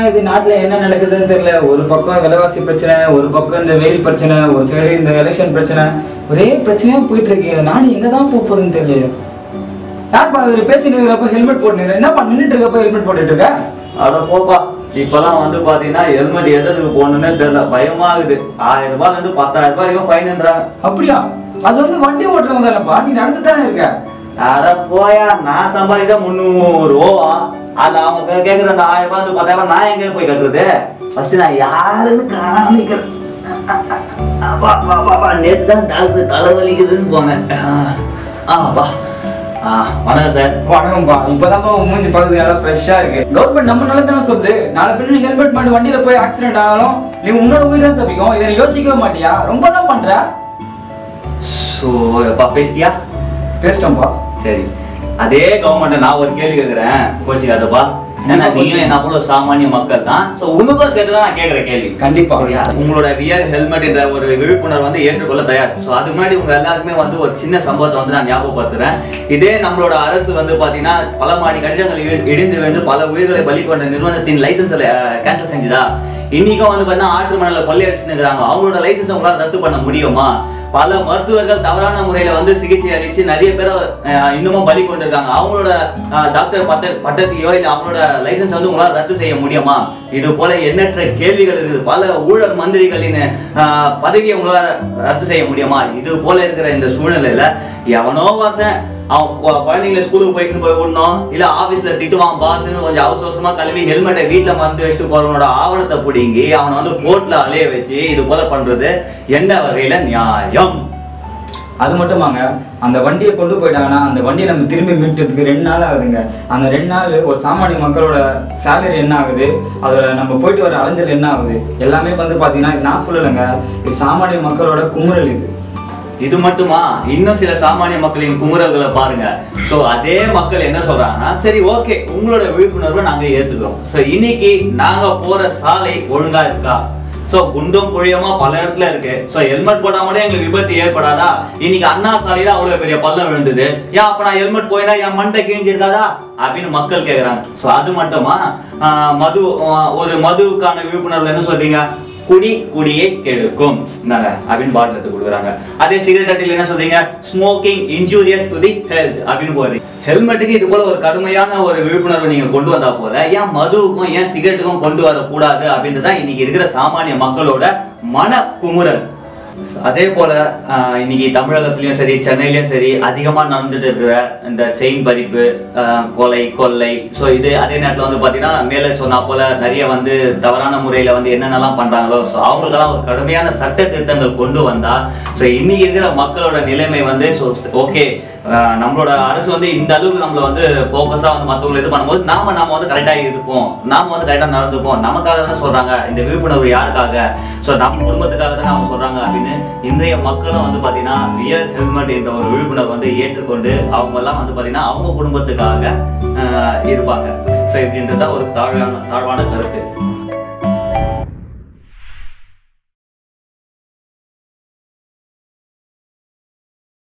இது நாட்டுல என்ன நடக்குதுன்னு தெரியல ஒரு பக்கம் விலைவாசி பிரச்சனை ஒரு பக்கம் இந்த வெயில் பிரச்சனை ஒரு சைடு இந்த எலெக்ஷன் பிரச்சனை ஒரே பிரச்சனையா போயிட்டு இருக்கு இந்த நாடு எங்க தான் போக போகுதுன்னு தெரியல யார்ப்பா இவர் பேசிட்டு இருக்கிறப்ப ஹெல்மெட் போட்டுனீங்க என்னப்பா நின்றுட்டு இருக்கப்ப ஹெல்மெட் போட்டுட்டு இருக்க அட போப்பா இப்பெல்லாம் வந்து பாத்தீங்கன்னா ஹெல்மெட் எதுக்கு போகணுன்னே தெரியல பயமா இருக்குது ஆயிரம் ரூபாய்ல இருந்து பத்தாயிரம் ரூபாய் வரைக்கும் ஃபைன்ன்றாங்க அப்படியா அது வந்து வண்டி ஓட்டுறவங்க தானேப்பா நீ நடந்து தானே இருக்க அட போயா நான் சம்பாதிக்க முந்நூறு ரூபா அது அவங்க கே- கேக்குற அந்த ஆயிரம் ரூபாய் வந்து பத்தாயிரம் ரூபாய் நான் எங்க போய் கட்டுறது ஃபர்ஸ்ட் நான் யாருன்னு காமிக்கிறேன் அப்பா, அப்பா, அப்பா, அப்பா, நேத்து தான் டாக்டர் தலைவலிக்குதுன்னு போனேன் ஆ அப்பா ஆ வணக்கம் சார் வணக்கம்ப்பா இப்பதான்ப்பா உன் மூஞ்சி பார்க்கறது நல்லா ஃப்ரெஷ்ஷா இருக்கு கவர்மெண்ட் நம்ம நல்லது தானே சொல்லுது நாளை பின்ன ஹெல்மெட் மாட்டி வண்டியில போய் ஆக்சிடென்ட் ஆனாலும் நீ உன்னோட உயிர் தான் தப்பிக்கும் இதை நீ யோசிக்கவே மாட்டியா ரொம்ப தான் பண்ற ஸோ எப்பா பேசிட்டியா பேசிட்டோம்ப்பா சரி அதே கவர்மெண்ட் நான் ஒரு கேள்வி கேட்குறேன் கோச்சிக்காதப்பா ஏன்னா நீயும் என்ன போல சாமானிய மக்கள் தான் ஸோ உனக்கும் சேர்த்து தான் நான் கேட்குற கேள்வி கண்டிப்பா அப்படியா? உங்களோட வியர் ஹெல்மெட் என்ற ஒரு விழிப்புணர்வு வந்து ஏற்றுக்கொள்ள தயார் ஸோ அது முன்னாடி உங்க எல்லாருக்குமே வந்து ஒரு சின்ன சம்பவத்தை வந்து நான் ஞாபகப்படுத்துறேன் இதே நம்மளோட அரசு வந்து பாத்தீங்கன்னா பல மாடி கட்டிடங்கள் இடி- இடிந்து விழுந்து பல உயிர்களை பலி கொண்ட நிறுவனத்தின் லைசன்ஸ் கேன்சல் செஞ்சுதா இன்னைக்கும் வந்து பார்த்தீங்கன்னா ஆற்று மணல கொள்ளையடிச்சுன்னு அவங்களோட லைசன்ஸ் உங்களால் ரத்து பண்ண முடியுமா பல மருத்துவர்கள் தவறான முறையில வந்து சிகிச்சை அளிச்சு நிறைய பேரை அஹ், இன்னமும் பலி கொண்டிருக்காங்க அவங்களோட அஹ், டாக்டர் பட்ட பட்டத்தையோ இல்லை அவங்களோட லைசன்ஸ் வந்து உங்களால் ரத்து செய்ய முடியுமா இது போல எண்ணற்ற கேள்விகள் இருக்குது பல ஊழல் மந்திரிகளின் அஹ், பதவியை உங்களால் ரத்து செய்ய முடியுமா இது போல இருக்கிற இந்த சூழ்நிலையில எவனோ ஒருத்தன் அவன் கொ- குழந்தைங்கள ஸ்கூலுக்கு போயிட்டு போய் விடணும் இல்ல ஆபீஸ்ல திட்டுவான் பாஸ்னு கொஞ்சம் அவசர அவசரமா கழுவி ஹெல்மெட்டை வீட்டுல மறந்து வச்சுட்டு போறவனோட ஆவணத்தை பிடிங்கி அவனை வந்து கோர்ட்ல அலைய வச்சு இது போல பண்றது எந்த வகையில நியாயம் அது மட்டுமாங்க அந்த வண்டியை கொண்டு போயிட்டாங்கன்னா அந்த வண்டியை நம்ம திரும்பி மீட்டதுக்கு ரெண்டு நாள் ஆகுதுங்க அந்த ரெண்டு நாள் ஒரு சாமானிய மக்களோட சேலரி என்ன ஆகுது அதோட நம்ம போயிட்டு வர அலைஞ்சல் என்ன ஆகுது எல்லாமே வந்து பார்த்தீங்கன்னா இது நான் சொல்லலைங்க இது சாமானிய மக்களோட குமுறல் இது இது மட்டுமா இன்னும் சில சாமானிய மக்களின் குமுறல்களை பாருங்க சோ அதே மக்கள் என்ன சொல்றாங்கன்னா சரி ஓகே உங்களோட விழிப்புணர்வை நாங்க ஏத்துக்கிறோம் சோ இன்னைக்கு நாங்க போற சாலை ஒழுங்கா இருக்கா சோ குண்டும் குழியமா பல இடத்துல இருக்கு சோ ஹெல்மெட் போட்டா மட்டும் எங்களுக்கு விபத்து ஏற்படாதா இன்னைக்கு அண்ணா சாலையில அவ்வளவு பெரிய பள்ளம் விழுந்தது ஏன் அப்ப நான் ஹெல்மெட் போயினா என் மண்டை கிழிஞ்சிருக்காதா அப்படின்னு மக்கள் கேக்குறாங்க சோ அது மட்டுமா ஆஹ் மது ஆஹ் ஒரு மதுவுக்கான விழிப்புணர்வு என்ன சொல்றீங்க குடி குடியை கெடுக்கும் இந்தாங்க அப்படின்னு பாட்டில் எடுத்து கொடுக்குறாங்க அதே சிகரெட் அட்டில் என்ன சொல்றீங்க smoking injurious to the health அப்படின்னு போடுறீங்க ஹெல்மெட்டுக்கு இது போல ஒரு கடுமையான ஒரு விழிப்புணர்வு நீங்க கொண்டு வந்தா போல ஏன் மதுவுக்கும் ஏன் சிகரெட்டுக்கும் கொண்டு வரக்கூடாது அப்படின்றது தான் இன்னைக்கு இருக்கிற சாமானிய மக்களோட மன குமுறல் அதே போல ஆஹ், இன்னைக்கு தமிழகத்திலயும் சரி சென்னையிலயும் சரி அதிகமா நடந்துட்டு இருக்கிற இந்த செயின் பறிப்பு ஆஹ், கொலை கொள்ளை ஸோ இது அதே நேரத்துல வந்து பாத்தீங்கன்னா மேலே சொன்னா போல நிறைய வந்து தவறான முறையில வந்து என்னென்னலாம் பண்றாங்களோ ஸோ அவங்களுக்கெல்லாம் ஒரு கடுமையான சட்ட திருத்தங்கள் கொண்டு வந்தா ஸோ இன்னைக்கு இருக்கிற மக்களோட நிலைமை வந்து ஸோ ஓகே நம்மளோட அரசு வந்து இந்த அளவுக்கு நம்மள வந்து ஃபோக்கஸா வந்து மற்றவங்களை இது பண்ணும்போது நாம நாம வந்து கரெக்டா இருப்போம் நாம வந்து கரெக்டா நடந்துப்போம் நமக்காக தானே சொல்றாங்க இந்த விழிப்புணர்வு யாருக்காக ஸோ நம்ம குடும்பத்துக்காக தானே அவங்க சொல்றாங்க அப்படின்னு இன்றைய மக்களும் வந்து பாத்தீங்கன்னா வியர் ஹெல்மெட் என்ற ஒரு விழிப்புணர்வு வந்து ஏற்றுக்கொண்டு அவங்க எல்லாம் வந்து பாத்தீங்கன்னா அவங்க குடும்பத்துக்காக ஆஹ், இருப்பாங்க ஸோ இப்படின்றது தான் ஒரு தாழ்வான தாழ்வான கருத்து